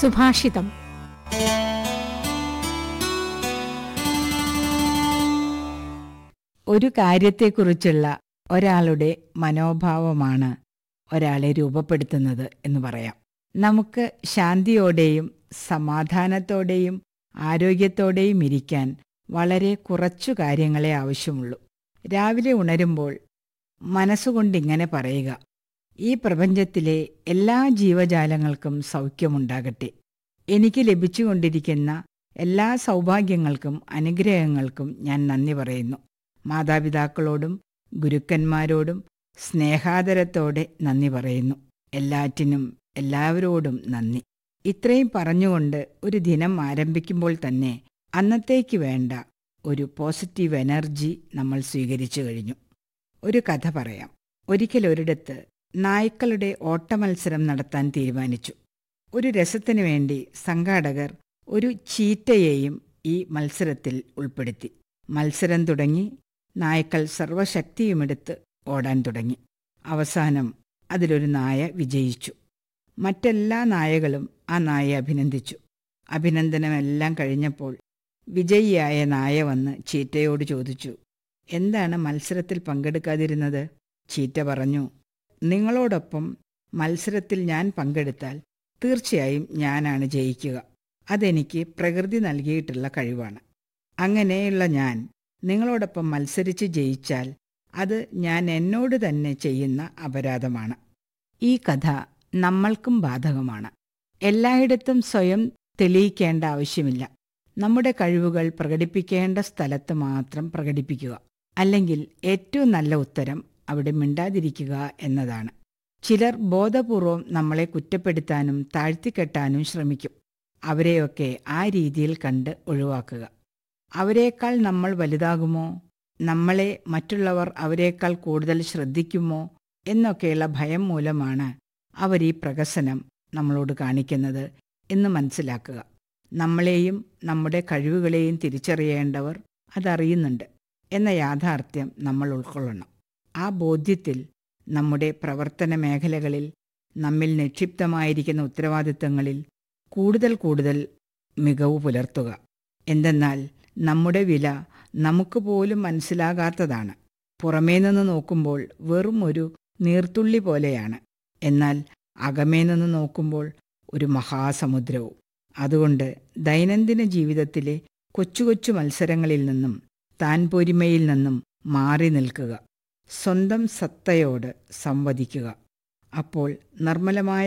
സുഭാഷിതം ഒരു കാര്യത്തെക്കുറിച്ചുള്ള ഒരാളുടെ മനോഭാവമാണ് ഒരാളെ രൂപപ്പെടുത്തുന്നത് എന്ന് പറയാം നമുക്ക് ശാന്തിയോടെയും സമാധാനത്തോടെയും ആരോഗ്യത്തോടെയും ഇരിക്കാൻ വളരെ കുറച്ചു കാര്യങ്ങളെ ആവശ്യമുള്ളൂ രാവിലെ ഉണരുമ്പോൾ മനസ്സുകൊണ്ടിങ്ങനെ പറയുക ഈ പ്രപഞ്ചത്തിലെ എല്ലാ ജീവജാലങ്ങൾക്കും സൗഖ്യമുണ്ടാകട്ടെ എനിക്ക് ലഭിച്ചുകൊണ്ടിരിക്കുന്ന എല്ലാ സൗഭാഗ്യങ്ങൾക്കും അനുഗ്രഹങ്ങൾക്കും ഞാൻ നന്ദി പറയുന്നു മാതാപിതാക്കളോടും ഗുരുക്കന്മാരോടും സ്നേഹാദരത്തോടെ നന്ദി പറയുന്നു എല്ലാറ്റിനും എല്ലാവരോടും നന്ദി ഇത്രയും പറഞ്ഞുകൊണ്ട് ഒരു ദിനം ആരംഭിക്കുമ്പോൾ തന്നെ അന്നത്തേക്ക് വേണ്ട ഒരു പോസിറ്റീവ് എനർജി നമ്മൾ സ്വീകരിച്ചു കഴിഞ്ഞു ഒരു കഥ പറയാം ഒരിക്കൽ ഒരിടത്ത് നായ്ക്കളുടെ ഓട്ടമത്സരം നടത്താൻ തീരുമാനിച്ചു ഒരു രസത്തിനു വേണ്ടി സംഘാടകർ ഒരു ചീറ്റയെയും ഈ മത്സരത്തിൽ ഉൾപ്പെടുത്തി മത്സരം തുടങ്ങി നായ്ക്കൾ സർവശക്തിയുമെടുത്ത് ഓടാൻ തുടങ്ങി അവസാനം അതിലൊരു നായ വിജയിച്ചു മറ്റെല്ലാ നായകളും ആ നായയെ അഭിനന്ദിച്ചു അഭിനന്ദനമെല്ലാം കഴിഞ്ഞപ്പോൾ വിജയിയായ നായ വന്ന് ചീറ്റയോട് ചോദിച്ചു എന്താണ് മത്സരത്തിൽ പങ്കെടുക്കാതിരുന്നത് ചീറ്റ പറഞ്ഞു നിങ്ങളോടൊപ്പം മത്സരത്തിൽ ഞാൻ പങ്കെടുത്താൽ തീർച്ചയായും ഞാനാണ് ജയിക്കുക അതെനിക്ക് പ്രകൃതി നൽകിയിട്ടുള്ള കഴിവാണ് അങ്ങനെയുള്ള ഞാൻ നിങ്ങളോടൊപ്പം മത്സരിച്ച് ജയിച്ചാൽ അത് ഞാൻ എന്നോട് തന്നെ ചെയ്യുന്ന അപരാധമാണ് ഈ കഥ നമ്മൾക്കും ബാധകമാണ് എല്ലായിടത്തും സ്വയം തെളിയിക്കേണ്ട ആവശ്യമില്ല നമ്മുടെ കഴിവുകൾ പ്രകടിപ്പിക്കേണ്ട സ്ഥലത്ത് മാത്രം പ്രകടിപ്പിക്കുക അല്ലെങ്കിൽ ഏറ്റവും നല്ല ഉത്തരം അവിടെ മിണ്ടാതിരിക്കുക എന്നതാണ് ചിലർ ബോധപൂർവം നമ്മളെ കുറ്റപ്പെടുത്താനും താഴ്ത്തിക്കെട്ടാനും ശ്രമിക്കും അവരെയൊക്കെ ആ രീതിയിൽ കണ്ട് ഒഴിവാക്കുക അവരെക്കാൾ നമ്മൾ വലുതാകുമോ നമ്മളെ മറ്റുള്ളവർ അവരെക്കാൾ കൂടുതൽ ശ്രദ്ധിക്കുമോ എന്നൊക്കെയുള്ള ഭയം മൂലമാണ് അവർ ഈ പ്രകസനം നമ്മളോട് കാണിക്കുന്നത് എന്ന് മനസ്സിലാക്കുക നമ്മളെയും നമ്മുടെ കഴിവുകളെയും തിരിച്ചറിയേണ്ടവർ അതറിയുന്നുണ്ട് എന്ന യാഥാർത്ഥ്യം നമ്മൾ ഉൾക്കൊള്ളണം ആ ബോധ്യത്തിൽ നമ്മുടെ പ്രവർത്തന മേഖലകളിൽ നമ്മിൽ നിക്ഷിപ്തമായിരിക്കുന്ന ഉത്തരവാദിത്തങ്ങളിൽ കൂടുതൽ കൂടുതൽ മികവ് പുലർത്തുക എന്തെന്നാൽ നമ്മുടെ വില നമുക്ക് പോലും മനസ്സിലാകാത്തതാണ് പുറമേ നിന്ന് നോക്കുമ്പോൾ വെറും ഒരു നീർത്തുള്ളി പോലെയാണ് എന്നാൽ അകമേ നിന്ന് നോക്കുമ്പോൾ ഒരു മഹാസമുദ്രവും അതുകൊണ്ട് ദൈനംദിന ജീവിതത്തിലെ കൊച്ചു കൊച്ചു മത്സരങ്ങളിൽ നിന്നും താൻ പൊരിമയിൽ നിന്നും മാറി നിൽക്കുക സ്വന്തം സത്തയോട് സംവദിക്കുക അപ്പോൾ നിർമ്മലമായ